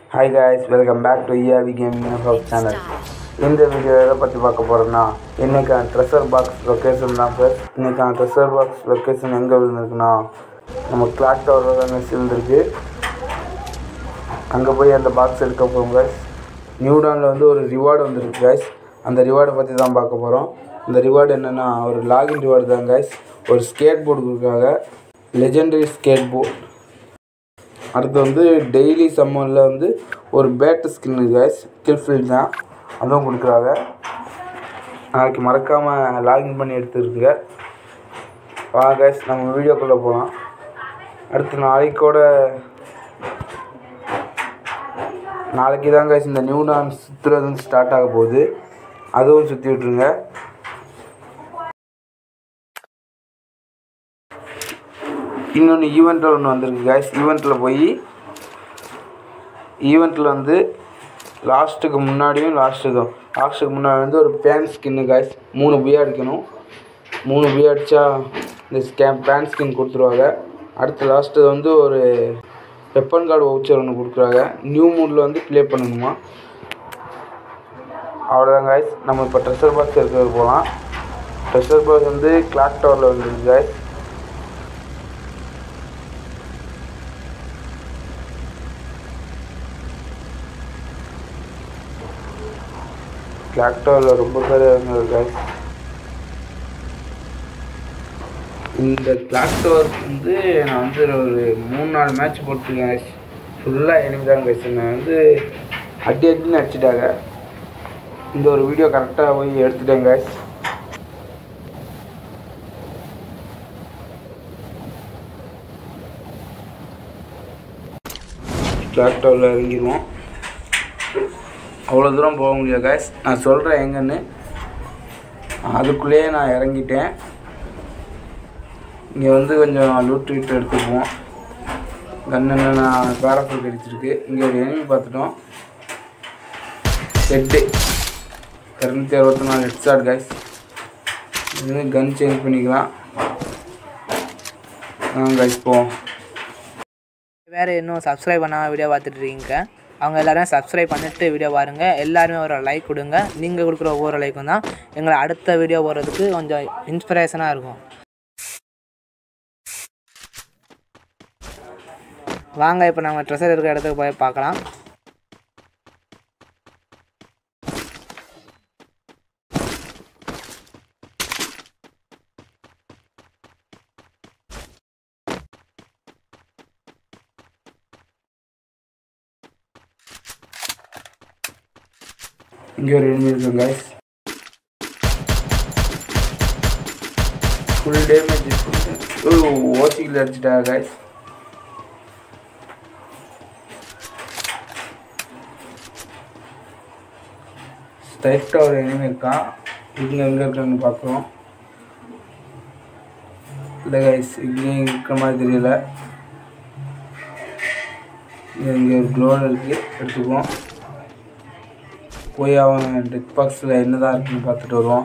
Hi guys welcome back to இஆவி gaming house channel இந்த video எதை பற்றி பார்க்க போகிறோன்னா இன்றைக்கான ட்ரெஷர் பாக்ஸ் லொக்கேஷன் தான் சார் இன்றைக்கான ட்ரெஷர் பாக்ஸ் லொக்கேஷன் எங்கே விழுந்திருக்குன்னா நம்ம கிளாக் டவரில் தாங்க விழுந்திருக்கு அங்கே போய் அந்த பாக்ஸ் எடுக்க போகிறோம் guys நியூடானில் வந்து ஒரு ரிவார்டு வந்திருக்கு guys அந்த ரிவார்டை பற்றி தான் பார்க்க போகிறோம் இந்த ரிவார்டு என்னென்னா ஒரு லாகின் ரிவார்டு தான் guys ஒரு ஸ்கேட் போர்டு கொடுக்குறாங்க லெஜெண்டரி ஸ்கேட் போர்டு அடுத்து வந்து டெய்லி சம்மரில் வந்து ஒரு பேட்டு ஸ்கின் கேஸ் கில்ஃபில் தான் அதுவும் கொடுக்குறாங்க நாளைக்கு மறக்காமல் லாகின் பண்ணி எடுத்துருக்குங்க வா கேஸ் நம்ம வீடியோக்குள்ளே போகலாம் அடுத்து நாளைக்கோட நாளைக்கு தான் கேஸ் இந்த நியூ டான்ஸ் சுற்றுறது வந்து ஸ்டார்ட் ஆக போகுது அதுவும் சுற்றி விட்ருங்க இன்னொன்று ஈவெண்ட்டில் ஒன்று வந்திருக்கு காய்ஸ் ஈவெண்ட்டில் போய் ஈவெண்ட்டில் வந்து லாஸ்ட்டுக்கு முன்னாடியும் லாஸ்ட்டுக்கும் லாஸ்ட்டுக்கு முன்னாடி வந்து ஒரு பேன் ஸ்கின்னு காய்ஸ் மூணு பியா அடிக்கணும் மூணு பியா அடித்தா இந்த ஸ்கேம் பேன் ஸ்கின் கொடுத்துருவாங்க அடுத்து லாஸ்ட்டு வந்து ஒரு வெப்பன் கார்டு வவுச்சர் ஒன்று கொடுக்குறாங்க நியூ மூடில் வந்து ப்ளே பண்ணணுமா அவ்வளோதான் காய்ஸ் நம்ம இப்போ ட்ரெஷர் பாக்ஸ் இருக்கிறது போகலாம் ட்ரெஷர் பாக்ஸ் வந்து கிளாக் டவரில் வந்துருக்கு காய்ஸ் கிளாக் டவரில் ரொம்ப பேர் இறங்குறது guys. இந்த கிளாக் டவர் வந்து நான் வந்து ஒரு மூணு நாலு மேட்ச் போட்டிருக்கேன் ஃபுல்லாக எனக்கு தான் guys. என்னை வந்து அடி அடின்னு அடிச்சிட்டாங்க இந்த ஒரு வீடியோ கரெக்டாக போய் எடுத்துட்டேன் guys. கிளாக் டவரில் இறங்கிடுவோம் அவ்வளோ தூரம் போக முடியாது guys நான் சொல்கிறேன் எங்கன்னு அதுக்குள்ளேயே நான் இறங்கிட்டேன் இங்கே வந்து கொஞ்சம் லூட் வீட்டு எடுத்துக்குவோம் கன் என்னென்ன பேராஃபுல் கிடைச்சிருக்கு இங்கே ஒரு enemy பார்த்துட்டோம் ஹெட்டு இரநூத்தி அறுபத்தி நாலு ஹெட் ஷாட் கைஸ் இது கன் சேஞ்ச் பண்ணிக்கலாம் ஆ கைஸ் போவோம் வேறு இன்னும் சப்ஸ்கிரைப் பண்ணாமல் வீடியோ பார்த்துட்டு இருக்கீங்க அவங்க எல்லாரும் சப்ஸ்கிரைப் பண்ணிட்டு வீடியோ பாருங்க எல்லாருமே ஒரு லைக் கொடுங்க நீங்கள் கொடுக்குற ஒவ்வொரு லைக்கும் தான் எங்களை அடுத்த வீடியோ போடுறதுக்கு கொஞ்சம் இன்ஸ்பிரேஷனாக இருக்கும் வாங்க இப்போ நம்ம ட்ரெஸ்ஸர் இருக்கிற இடத்துக்கு போய் பார்க்கலாம் இங்கே ஒரு enemy இருக்கு guys ஃபுல் டேமேஜ் ஓ ஓசிக்கில் அடிச்சிட்டா guys ஸ்ட்ரைட்டாக ஒரு enemy இருக்கான் இங்கே எங்கே இருக்கான்னு பார்க்குறோம் இல்லை கைஸ் இங்கேயும் இருக்கிற மாதிரி தெரியல இங்கே இங்கே ஒரு க்ளோவில் இருக்குது எடுத்துக்குவோம் போய் அவன் டெத் பாக்ஸில் என்னதான் இருக்குன்னு பார்த்துட்டு வருவான்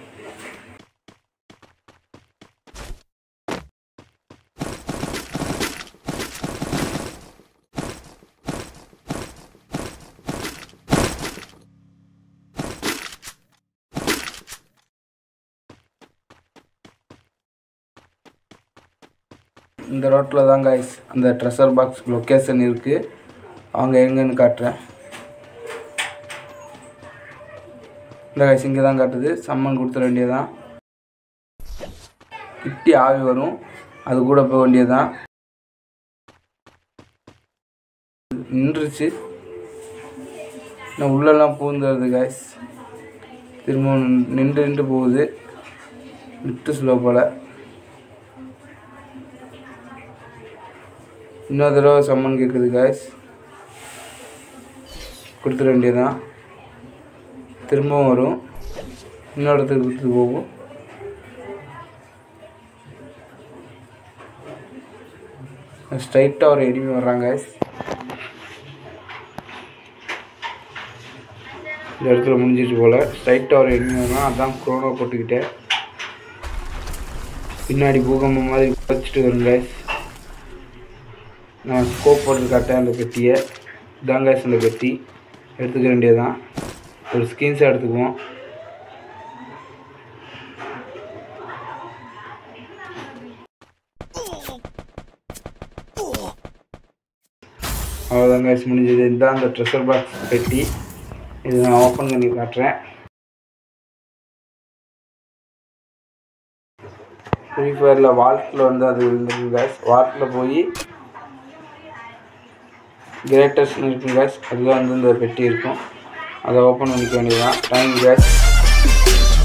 இந்த ரோட்டில் தான் காய்ஸ் அந்த ட்ரெஷர் பாக்ஸ் லொக்கேஷன் இருக்குது அவங்க எங்கன்னு காட்டுறேன் இந்த காய்ஸ் இங்கே தான் காட்டுது சம்மன் கொடுத்துட வேண்டியதான் கிட்டி ஆவி வரும் அது கூட போக வேண்டியதுதான் நின்றுச்சு இன்னும் உள்ளெல்லாம் பூந்துருது காய்ஸ் திரும்ப நின்று நின்று போகுது விட்டு ஸ்லோ போல் இன்னொரு தடவை சம்மன் கேட்குது காய்ஸ் கொடுத்துட வேண்டியதான் திரும்பவும் வரும் இன்னொரு இடத்துக்கு கொடுத்துட்டு போகும் ஸ்ட்ரைட்டாக ஒரு எனிமி வர்றாங்க இந்த இடத்துல முடிஞ்சிச்சு போல் ஸ்ட்ரைட்டாக ஒரு எனிமி வர்றான் அதான் குரோனோ போட்டுக்கிட்டேன் பின்னாடி பூகம்பம் மாதிரி வச்சுட்டு வரும் guys நான் ஸ்கோப் போட்டு காட்டேன் அந்த பெட்டியை இதான் guys இந்த பெட்டி எடுத்துக்க வேண்டியதுதான் ஒரு ஸ்கிரீன்ஷாட் எடுத்துக்குவோம் அவ்வளோதான் guys முடிஞ்சது இதுதான் அந்த ட்ரெஷர் பாக்ஸ் பெட்டி இது நான் ஓப்பன் பண்ணி காட்டுறேன் ஃப்ரீ ஃபயரில் வால்ட்டில் வந்து அது விழுந்துருக்கு கேஸ் வால்ட்டில் போய் கிரேட்டஸ்ட்னு இருக்கும் கேஸ் அதில் வந்து இந்த பெட்டி இருக்கும் அதை ஓப்பன் பண்ணிக்க வேண்டியதுதான் டைம் கேஸ்